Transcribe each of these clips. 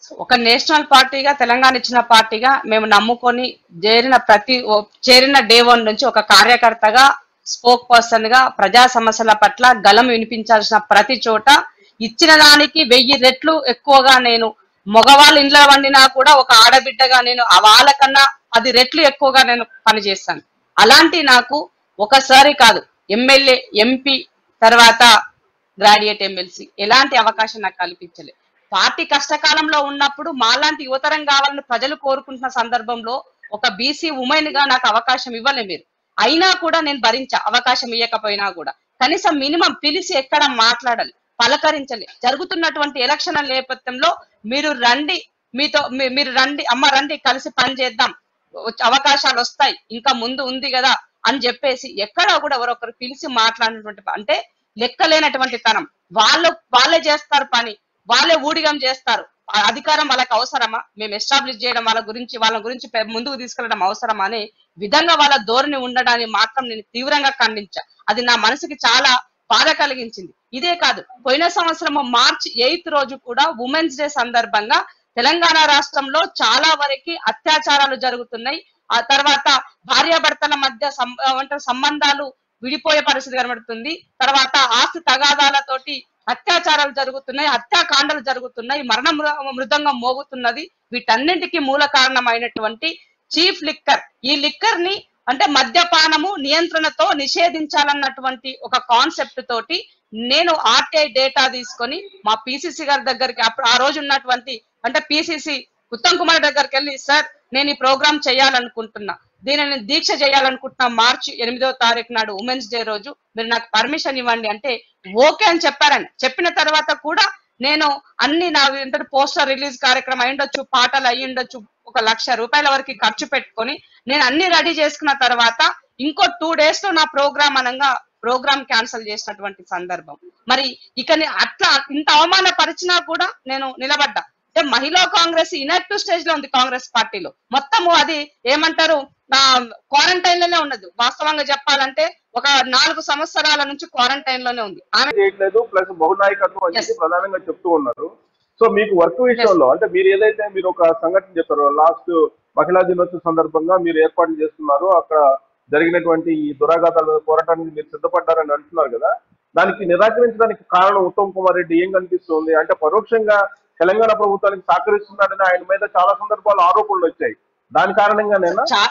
ఒక నేషనల్ పార్టీగా తెలంగాణ ఇచ్చిన పార్టీగా మేము నమ్ముకొని చేరిన ప్రతి ఓ- చేరిన డే వన్ నుంచి ఒక కార్యకర్తగా స్పోక్ పర్సన్ గా ప్రజా సమస్యల పట్ల గలం వినిపించాల్సిన ప్రతి చోట ఇచ్చిన దానికి వెయ్యి రెట్లు ఎక్కువగా నేను మగవాళ్ళ ఇంట్లో వండినా కూడా ఒక ఆడబిడ్డగా నేను ఆ వాళ్ళకన్నా అది రెట్లు ఎక్కువగా నేను పనిచేస్తాను అలాంటి నాకు ఒకసారి కాదు ఎమ్మెల్యే ఎంపీ తర్వాత గ్రాడ్యుయేట్ ఎమ్మెల్సీ ఎలాంటి అవకాశం నాకు కల్పించలే పార్టీ కష్టకాలంలో ఉన్నప్పుడు మాలాంటి యువతరం కావాలని ప్రజలు కోరుకుంటున్న సందర్భంలో ఒక బీసీ ఉమెన్ గా నాకు అవకాశం ఇవ్వలే మీరు అయినా కూడా నేను భరించా అవకాశం ఇవ్వకపోయినా కూడా కనీసం మినిమం పిలిచి ఎక్కడ మాట్లాడాలి పలకరించలే జరుగుతున్నటువంటి ఎలక్షన్ల నేపథ్యంలో మీరు రండి మీతో మీ- మీరు రండి అమ్మ రండి కలిసి పని చేద్దాం వచ్చే అవకాశాలు వస్తాయి ఇంకా ముందు ఉంది కదా అని చెప్పేసి ఎక్కడా కూడా ఎవరొకరు పిలిచి మాట్లాడినటువంటి ప- అంటే లెక్కలేనటువంటి తనం వాళ్ళు వాళ్ళే చేస్తారు పని వాళ్ళే ఊడిగం చేస్తారు ఆ అధికారం వాళ్ళకి అవసరమా మేము ఎస్టాబ్లిష్ చేయడం వాళ్ళ గురించి వాళ్ళ గురించి పె- ముందుకు తీసుకెళ్లడం అవసరమా అనే విధంగా వాళ్ళ ధోరణి ఉండడాన్ని మాత్రం నేను తీవ్రంగా ఖండించా అది నా మనసుకి చాలా బాధ కలిగించింది ఇదే కాదు పోయిన సంవత్సరం మార్చి ఎయిత్ రోజు కూడా ఉమెన్స్ డే సందర్భంగా తెలంగాణ రాష్ట్రంలో చాలా వరకు అత్యాచారాలు జరుగుతున్నాయి ఆ తర్వాత భార్యాభర్తల మధ్య సం- ఏమంటారు సంబంధాలు విడిపోయే పరిస్థితి కనబడుతుంది తర్వాత ఆస్తి తగాదాలతోటి అత్యాచారాలు జరుగుతున్నాయి హత్యాకాండలు జరుగుతున్నాయి మరణ మృ- మృదంగం మోగుతున్నది వీటన్నింటికి మూల కారణమైనటువంటి చీఫ్ లిక్కర్ ఈ లిక్కర్ ని అంటే మద్యపానము నియంత్రణతో నిషేధించాలన్నటువంటి ఒక కాన్సెప్ట్ తోటి నేను ఆర్టీఐ డేటా తీసుకొని మా పిసిసి గారి దగ్గరికి అప్పుడు ఆ రోజు ఉన్నటువంటి అంటే పిసిసి ఉత్తమ్ కుమార్ దగ్గరికి వెళ్ళి సార్ నేను ఈ ప్రోగ్రామ్ చేయాలనుకుంటున్నా దీనిని దీక్ష చేయాలనుకుంటున్నా మార్చి ఎనిమిదో తారీఖు నాడు ఉమెన్స్ డే రోజు మీరు నాకు పర్మిషన్ ఇవ్వండి అంటే ఓకే అని చెప్పారని చెప్పిన తర్వాత కూడా నేను అన్ని నా ఏంటంటే పోస్టర్ రిలీజ్ కార్యక్రమం అయి ఉండొచ్చు పాటలు అయి ఉండొచ్చు ఒక లక్ష రూపాయల వరకు ఖర్చు పెట్టుకొని నేను అన్ని రెడీ చేసుకున్న తర్వాత ఇంకో టూ డేస్ లో నా ప్రోగ్రామ్ అనగా ప్రోగ్రామ్ క్యాన్సిల్ చేసినటువంటి సందర్భం మరి ఇక నే- అట్లా ఇంత అవమానపరిచినా కూడా నేను నిలబడ్డా అంటే మహిళా కాంగ్రెస్ ఇనెక్టివ్ స్టేజ్ లో ఉంది కాంగ్రెస్ పార్టీలో మొత్తము అది ఏమంటారు క్వారంటైన్ లోనే ఉన్నది వాస్తవంగా చెప్పాలంటే ఒక నాలుగు సంవత్సరాల నుంచి క్వారంటైన్ లోనే ఉంది ఆమె చేయట్లేదు ప్లస్ బహునాయకత్వం అని చెప్పి Yes. ప్రధానంగా చెప్తూ ఉన్నారు సో మీకు వర్క్ విషయంలో అంటే మీరు ఏదైతే మీరు ఒక సంఘటన చెప్పారో లాస్ట్ మహిళా దినోత్సవ సందర్భంగా మీరు ఏర్పాట్లు చేస్తున్నారు అక్కడ జరిగినటువంటి ఈ దురాఘాతాల పోరాటానికి మీరు సిద్ధపడ్డారని అంటున్నారు కదా దానికి నిరాకరించడానికి కారణం ఉత్తమ్ కుమార్ రెడ్డి ఏం కనిపిస్తుంది అంటే పరోక్షంగా తెలంగాణ ప్రభుత్వానికి సహకరిస్తున్నాడని ఆయన మీద చాలా సందర్భాలు ఆరోపణలు వచ్చాయి దాని కారణంగానేనా చా-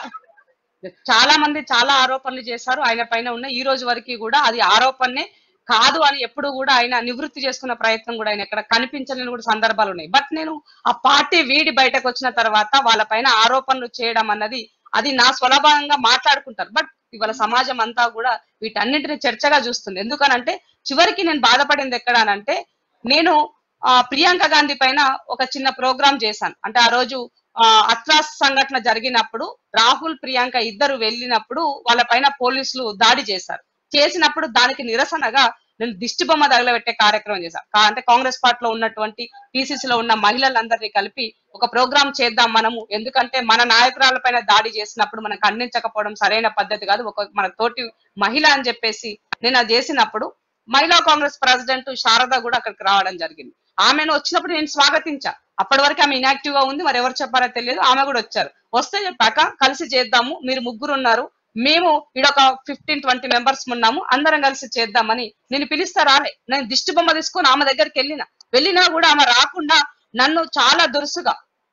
చాలా మంది చాలా ఆరోపణలు చేశారు ఆయన పైన ఉన్న ఈ రోజు వరకు కూడా అది ఆరోపణనే కాదు అని ఎప్పుడు కూడా ఆయన నివృత్తి చేసుకున్న ప్రయత్నం కూడా ఆయన ఎక్కడ కనిపించలేని కూడా సందర్భాలు ఉన్నాయి బట్ నేను ఆ పార్టీ వీడి బయటకు వచ్చిన తర్వాత వాళ్ళ పైన ఆరోపణలు చేయడం అన్నది అది నా స్వలభంగా మాట్లాడుకుంటారు బట్ ఇవాళ సమాజం అంతా కూడా వీటన్నింటిని చర్చగా చూస్తుంది ఎందుకనంటే చివరికి నేను బాధపడింది ఎక్కడ అనంటే నేను ఆ, ప్రియాంక గాంధీ పైన ఒక చిన్న ప్రోగ్రామ్ చేశాను అంటే ఆ రోజు ఆ, అత్రాస్ సంఘటన జరిగినప్పుడు రాహుల్ ప్రియాంక ఇద్దరు వెళ్ళినప్పుడు వాళ్ళ పైన పోలీసులు దాడి చేశారు చేసినప్పుడు దానికి నిరసనగా నేను దిష్టి బొమ్మ తగలబెట్టే కార్యక్రమం చేశాను కా- అంటే కాంగ్రెస్ పార్టీలో ఉన్నటువంటి PCC లో ఉన్న మహిళలందరినీ కలిపి ఒక ప్రోగ్రామ్ చేద్దాం మనము ఎందుకంటే మన నాయకురాల పైన దాడి చేసినప్పుడు మనం ఖండించకపోవడం సరైన పద్ధతి కాదు ఒక మన తోటి మహిళ అని చెప్పేసి నేను అది చేసినప్పుడు మహిళా కాంగ్రెస్ ప్రెసిడెంట్ శారద కూడా అక్కడికి రావడం జరిగింది ఆమెను వచ్చినప్పుడు నేను స్వాగతించా అప్పటి వరకు ఆమె ఇనాక్టివ్ గా ఉంది మరి ఎవరు చెప్పారో తెలియదు ఆమె కూడా వచ్చారు వస్తే చెప్పాక కలిసి చేద్దాము మీరు ముగ్గురు ఉన్నారు మేము ఈడొక ఫిఫ్టీన్ ట్వంటీ మెంబర్స్ ఉన్నాము అందరం కలిసి చేద్దామని నేను పిలిస్తే రాలే నేను దిష్టి బొమ్మ తీసుకొని ఆమె దగ్గరికి వెళ్ళిన వెళ్ళినా కూడా ఆమె రాకుండా నన్ను చాలా దురుసుగా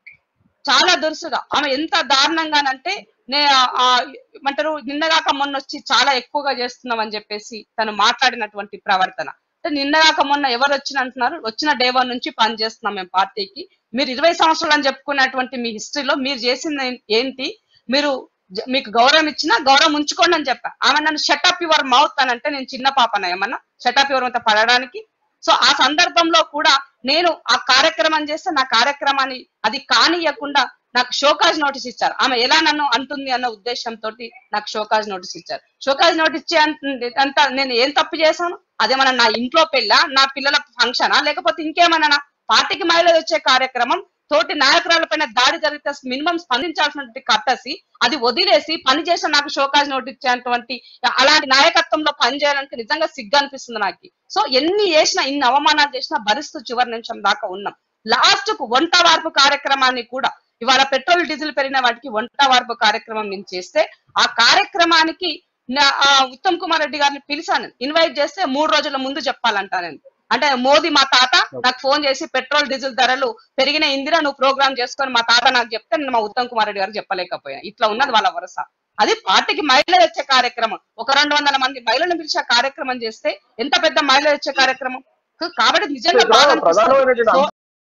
చాలా దురుసుగా ఆమె ఎంత దారుణంగానంటే నే ఆ- ఆ ఏమంటారు నిన్నగాక మొన్న వచ్చి చాలా ఎక్కువగా చేస్తున్నాం అని చెప్పేసి తను మాట్లాడినటువంటి ప్రవర్తన అంటే నిన్నగాక మొన్న ఎవరు వచ్చిన అంటున్నారు వచ్చిన డే వన్ నుంచి పని చేస్తున్నాం మేము పార్టీకి మీరు ఇరవై సంవత్సరాలు అని చెప్పుకున్నటువంటి మీ హిస్టరీలో మీరు చేసింది ఏంటి మీరు జ- మీకు గౌరవం ఇచ్చినా గౌరవం ఉంచుకోండి అని చెప్పా ఆమె నన్ను షటప్ యువర్ మౌత్ అని అంటే నేను చిన్న పాపన ఏమన్నా షటప్ యువర్ మౌత్ పడడానికి సో ఆ సందర్భంలో కూడా నేను ఆ కార్యక్రమం చేస్తే నా కార్యక్రమాన్ని అది కానియకుండా నాకు షోకాజ్ నోటీస్ ఇచ్చారు ఆమె ఎలా నన్ను అంటుంది అన్న ఉద్దేశంతో నాకు షోకాజ్ నోటీస్ ఇచ్చారు షోకాజ్ నోటీస్ ఇచ్చే అంత- అంత నేను ఏం తప్పు చేశాను అదేమన్నా నా ఇంట్లో పెళ్ళ నా పిల్లల ఫంక్షనా లేకపోతే ఇంకేమన్నా పార్టీకి మహిళలు వచ్చే కార్యక్రమం తోటి నాయకురాల పైన దాడి జరిగితే మినిమం స్పందించాల్సినటువంటి కట్టసి అది వదిలేసి పని చేసిన నాకు షోకాజ్ నోటీస్ ఇచ్చేటువంటి అలాంటి నాయకత్వంలో పని చేయాలంటే నిజంగా సిగ్గు అనిపిస్తుంది నాకు సో ఎన్ని చేసినా ఇన్ని అవమానాలు చేసినా భరిస్తూ చివరి నిమిషం దాకా ఉన్నాం లాస్ట్ కు వంట వార్పు కార్యక్రమాన్ని కూడా ఇవాళ పెట్రోల్ డీజిల్ పెరిగిన వాటికి వంట వార్పు కార్యక్రమం నేను చేస్తే ఆ కార్యక్రమానికి నా- ఆ ఉత్తమ్ కుమార్ రెడ్డి గారిని పిలిచాను ఇన్వైట్ చేస్తే మూడు రోజుల ముందు చెప్పాలంటా నేను అంటే మోదీ మా తాత నాకు ఫోన్ చేసి పెట్రోల్ డీజిల్ ధరలు పెరిగిన ఇందిరా నువ్వు ప్రోగ్రామ్ చేసుకొని మా తాత నాకు చెప్తే నేను మా ఉత్తమ్ కుమార్ రెడ్డి గారికి చెప్పలేకపోయా ఇట్లా ఉన్నది వాళ్ళ వరుస అది పార్టీకి మహిళలు వచ్చే కార్యక్రమం ఒక రెండు వందల మంది మహిళలను పిలిచే కార్యక్రమం చేస్తే ఎంత పెద్ద మహిళలు వచ్చే కార్యక్రమం కాబట్టి నిజంగా ఇక్కడ బాగా అనిపిస్తుంది. ప్రధానమైనటువంటి సో